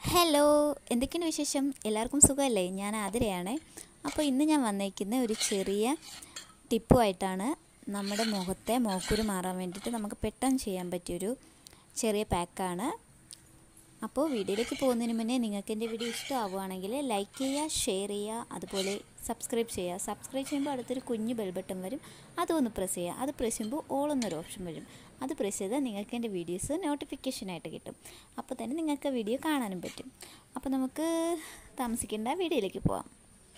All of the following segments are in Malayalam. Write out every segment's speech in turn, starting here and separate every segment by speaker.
Speaker 1: ഹലോ എന്തൊക്കെയാണ് വിശേഷം എല്ലാവർക്കും സുഖമല്ലേ ഞാൻ ആതിരയാണ് അപ്പോൾ ഇന്ന് ഞാൻ വന്നേക്കുന്ന ഒരു ചെറിയ ടിപ്പുമായിട്ടാണ് നമ്മുടെ മുഖത്തെ മോക്കുരു മാറാൻ വേണ്ടിയിട്ട് നമുക്ക് പെട്ടെന്ന് ചെയ്യാൻ പറ്റിയൊരു ചെറിയ പാക്കാണ് അപ്പോൾ വീഡിയോയിലേക്ക് പോകുന്നതിന് മുന്നേ നിങ്ങൾക്ക് എൻ്റെ വീഡിയോ ഇഷ്ടമാവുകയാണെങ്കിൽ ലൈക്ക് ചെയ്യുക ഷെയർ ചെയ്യുക അതുപോലെ സബ്സ്ക്രൈബ് ചെയ്യുക സബ്സ്ക്രൈബ് ചെയ്യുമ്പോൾ അടുത്തൊരു കുഞ്ഞ് ബെൽ ബട്ടൺ വരും അതൊന്ന് പ്രസ് ചെയ്യുക അത് പ്രസ് ചെയ്യുമ്പോൾ ഓൾ എന്നൊരു ഓപ്ഷൻ വരും അത് പ്രസ് ചെയ്താൽ നിങ്ങൾക്ക് എൻ്റെ വീഡിയോസ് നോട്ടിഫിക്കേഷനായിട്ട് കിട്ടും അപ്പോൾ തന്നെ നിങ്ങൾക്ക് വീഡിയോ കാണാനും പറ്റും അപ്പോൾ നമുക്ക് താമസിക്കേണ്ട വീഡിയോയിലേക്ക് പോവാം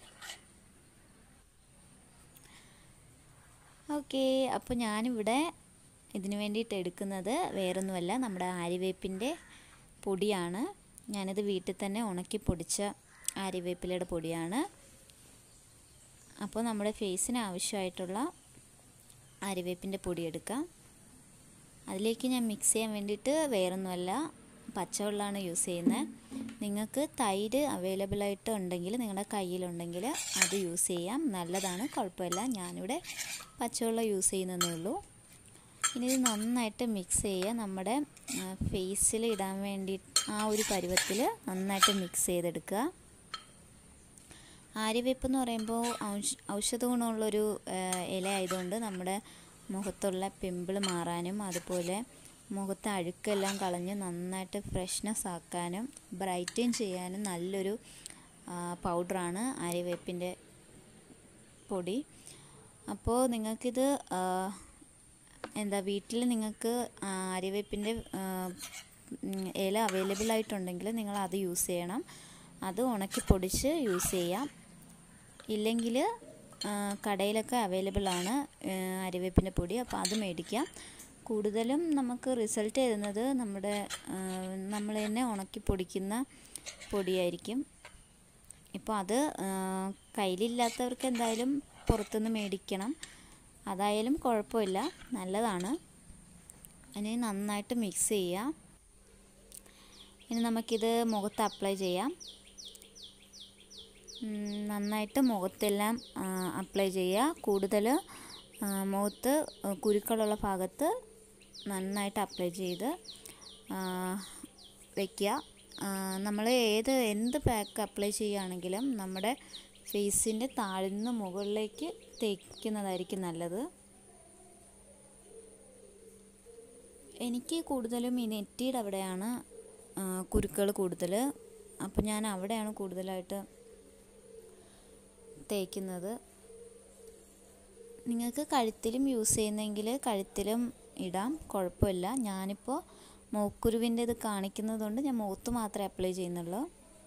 Speaker 1: ഓക്കെ അപ്പോൾ ഞാനിവിടെ ഇതിന് വേണ്ടിയിട്ട് എടുക്കുന്നത് വേറൊന്നുമല്ല നമ്മുടെ ആര്യവേപ്പിൻ്റെ പൊടിയാണ് ഞാനിത് വീട്ടിൽ തന്നെ ഉണക്കി പൊടിച്ച ആര്യവേപ്പിലയുടെ പൊടിയാണ് അപ്പോൾ നമ്മുടെ ഫേസിന് ആവശ്യമായിട്ടുള്ള ആര്യവേപ്പിൻ്റെ പൊടി എടുക്കാം അതിലേക്ക് ഞാൻ മിക്സ് ചെയ്യാൻ വേണ്ടിയിട്ട് വേറൊന്നുമല്ല പച്ചവെള്ളമാണ് യൂസ് ചെയ്യുന്നത് നിങ്ങൾക്ക് തൈര് അവൈലബിൾ ആയിട്ട് ഉണ്ടെങ്കിൽ നിങ്ങളുടെ കയ്യിലുണ്ടെങ്കിൽ അത് യൂസ് ചെയ്യാം നല്ലതാണ് കുഴപ്പമില്ല ഞാനിവിടെ പച്ചവെള്ളം യൂസ് ചെയ്യുന്നതേ ഉള്ളൂ ഇനി ഇത് നന്നായിട്ട് മിക്സ് ചെയ്യുക നമ്മുടെ ഫേസിൽ ഇടാൻ വേണ്ടി ആ ഒരു പരുവത്തിൽ നന്നായിട്ട് മിക്സ് ചെയ്തെടുക്കുക ആര്യവേപ്പ് എന്ന് പറയുമ്പോൾ ഔഷധ ഗുണമുള്ളൊരു ഇല ആയതുകൊണ്ട് നമ്മുടെ മുഖത്തുള്ള പിമ്പിൾ മാറാനും അതുപോലെ മുഖത്തെ അഴുക്കെല്ലാം കളഞ്ഞ് നന്നായിട്ട് ഫ്രഷ്നെസ് ആക്കാനും ബ്രൈറ്റൻ ചെയ്യാനും നല്ലൊരു പൗഡറാണ് ആര്യവേപ്പിൻ്റെ പൊടി അപ്പോൾ നിങ്ങൾക്കിത് എന്താ വീട്ടിൽ നിങ്ങൾക്ക് ആര്യവേപ്പിൻ്റെ ഇല അവൈലബിൾ ആയിട്ടുണ്ടെങ്കിൽ നിങ്ങൾ അത് യൂസ് ചെയ്യണം അത് ഉണക്കി പൊടിച്ച് യൂസ് ചെയ്യാം ഇല്ലെങ്കിൽ കടയിലൊക്കെ അവൈലബിൾ ആണ് അരിവേപ്പിൻ്റെ പൊടി അപ്പോൾ അത് മേടിക്കാം കൂടുതലും നമുക്ക് റിസൾട്ട് തരുന്നത് നമ്മുടെ നമ്മൾ തന്നെ ഉണക്കി പൊടിക്കുന്ന പൊടിയായിരിക്കും ഇപ്പോൾ അത് കയ്യിലില്ലാത്തവർക്ക് എന്തായാലും പുറത്തുനിന്ന് മേടിക്കണം അതായാലും കുഴപ്പമില്ല നല്ലതാണ് ഇനി നന്നായിട്ട് മിക്സ് ചെയ്യുക ഇനി നമുക്കിത് മുഖത്ത് അപ്ലൈ ചെയ്യാം നന്നായിട്ട് മുഖത്തെല്ലാം അപ്ലൈ ചെയ്യുക കൂടുതൽ മുഖത്ത് കുരുക്കളുള്ള ഭാഗത്ത് നന്നായിട്ട് അപ്ലൈ ചെയ്ത് വയ്ക്കുക നമ്മൾ ഏത് എന്ത് പാക്ക് അപ്ലൈ ചെയ്യുകയാണെങ്കിലും നമ്മുടെ ഫേസിൻ്റെ താഴ്ന്ന് മുകളിലേക്ക് തേക്കുന്നതായിരിക്കും നല്ലത് എനിക്ക് കൂടുതലും ഈ നെറ്റിയുടെ അവിടെയാണ് കുരുക്കൾ കൂടുതൽ അപ്പോൾ ഞാൻ അവിടെയാണ് കൂടുതലായിട്ട് തേക്കുന്നത് നിങ്ങൾക്ക് കഴുത്തിലും യൂസ് ചെയ്യുന്നെങ്കിൽ കഴുത്തിലും ഇടാം കുഴപ്പമില്ല ഞാനിപ്പോൾ മൂക്കുരുവിൻ്റെ ഇത് കാണിക്കുന്നത് കൊണ്ട് ഞാൻ മുഖത്ത് മാത്രമേ അപ്ലൈ ചെയ്യുന്നുള്ളൂ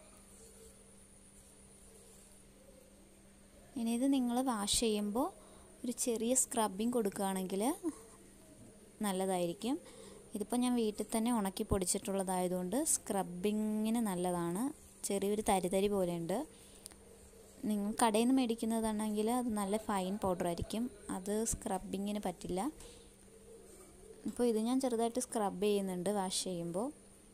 Speaker 1: ഇനി ഇത് നിങ്ങൾ വാഷ് ചെയ്യുമ്പോൾ ഒരു ചെറിയ സ്ക്രബിങ് കൊടുക്കുകയാണെങ്കിൽ നല്ലതായിരിക്കും ഇതിപ്പോൾ ഞാൻ വീട്ടിൽ തന്നെ ഉണക്കി പൊടിച്ചിട്ടുള്ളതായതുകൊണ്ട് സ്ക്രബിങ്ങിന് നല്ലതാണ് ചെറിയൊരു തരിതരി പോലെയുണ്ട് നിങ്ങൾ കടയിൽ നിന്ന് മേടിക്കുന്നതാണെങ്കിൽ അത് നല്ല ഫൈൻ പൗഡർ ആയിരിക്കും അത് സ്ക്രബിങ്ങിന് പറ്റില്ല ഇപ്പോൾ ഇത് ഞാൻ ചെറുതായിട്ട് സ്ക്രബ് ചെയ്യുന്നുണ്ട് വാഷ് ചെയ്യുമ്പോൾ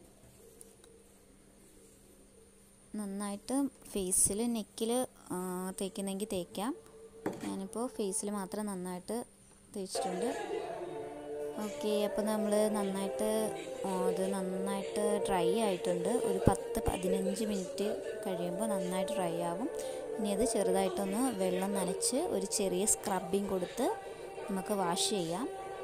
Speaker 1: നന്നായിട്ട് ഫേസിൽ നെക്കിൽ തേക്കുന്നെങ്കിൽ തേക്കാം ഞാനിപ്പോൾ ഫേസിൽ മാത്രം നന്നായിട്ട് തേച്ചിട്ടുണ്ട് ഓക്കെ അപ്പോൾ നമ്മൾ നന്നായിട്ട് അത് നന്നായിട്ട് ഡ്രൈ ആയിട്ടുണ്ട് ഒരു പത്ത് പതിനഞ്ച് മിനിറ്റ് കഴിയുമ്പോൾ നന്നായിട്ട് ഡ്രൈ ആവും ഇനി അത് ചെറുതായിട്ടൊന്ന് വെള്ളം നനച്ച് ഒരു ചെറിയ സ്ക്രബിങ് കൊടുത്ത് നമുക്ക് വാഷ് ചെയ്യാം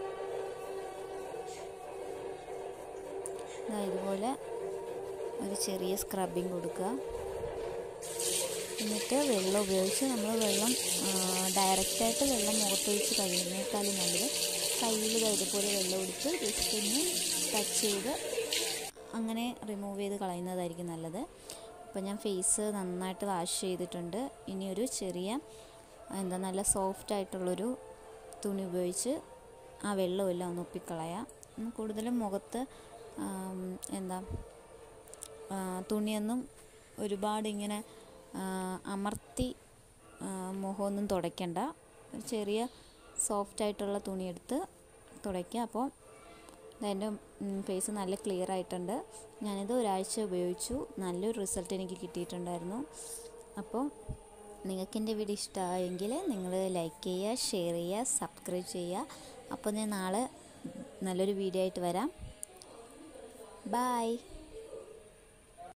Speaker 1: ഇതുപോലെ ഒരു ചെറിയ സ്ക്രബിങ് കൊടുക്കുക എന്നിട്ട് വെള്ളം ഉപയോഗിച്ച് നമ്മൾ വെള്ളം ഡയറക്റ്റായിട്ട് വെള്ളം മുഖത്തൊഴിച്ച് കഴിയുന്നേക്കാളും നല്ലത് കയ്യിൽ ഇതുപോലെ വെള്ളം എടുത്ത് ജസ്റ്റ് ഒന്ന് ടച്ച് ചെയ്ത് അങ്ങനെ റിമൂവ് ചെയ്ത് കളയുന്നതായിരിക്കും നല്ലത് അപ്പോൾ ഞാൻ ഫേസ് നന്നായിട്ട് വാഷ് ചെയ്തിട്ടുണ്ട് ഇനി ഒരു ചെറിയ എന്താ നല്ല സോഫ്റ്റ് ആയിട്ടുള്ളൊരു തുണി ഉപയോഗിച്ച് ആ വെള്ളമെല്ലാം ഒന്ന് ഒപ്പിക്കളയാം കൂടുതലും മുഖത്ത് എന്താ തുണിയൊന്നും ഒരുപാട് ഇങ്ങനെ അമർത്തി മുഖമൊന്നും തുടയ്ക്കണ്ട ഒരു ചെറിയ സോഫ്റ്റ് ആയിട്ടുള്ള തുണിയെടുത്ത് തുടയ്ക്കുക അപ്പോൾ എൻ്റെ ഫേസ് നല്ല ക്ലിയർ ആയിട്ടുണ്ട് ഞാനിത് ഒരാഴ്ച ഉപയോഗിച്ചു നല്ലൊരു റിസൾട്ട് എനിക്ക് കിട്ടിയിട്ടുണ്ടായിരുന്നു അപ്പോൾ നിങ്ങൾക്ക് എൻ്റെ വീഡിയോ ഇഷ്ടമായെങ്കിൽ നിങ്ങൾ ലൈക്ക് ചെയ്യുക ഷെയർ ചെയ്യുക സബ്സ്ക്രൈബ് ചെയ്യുക അപ്പോൾ ഞാൻ നാളെ നല്ലൊരു വീഡിയോ ആയിട്ട് വരാം ബായ്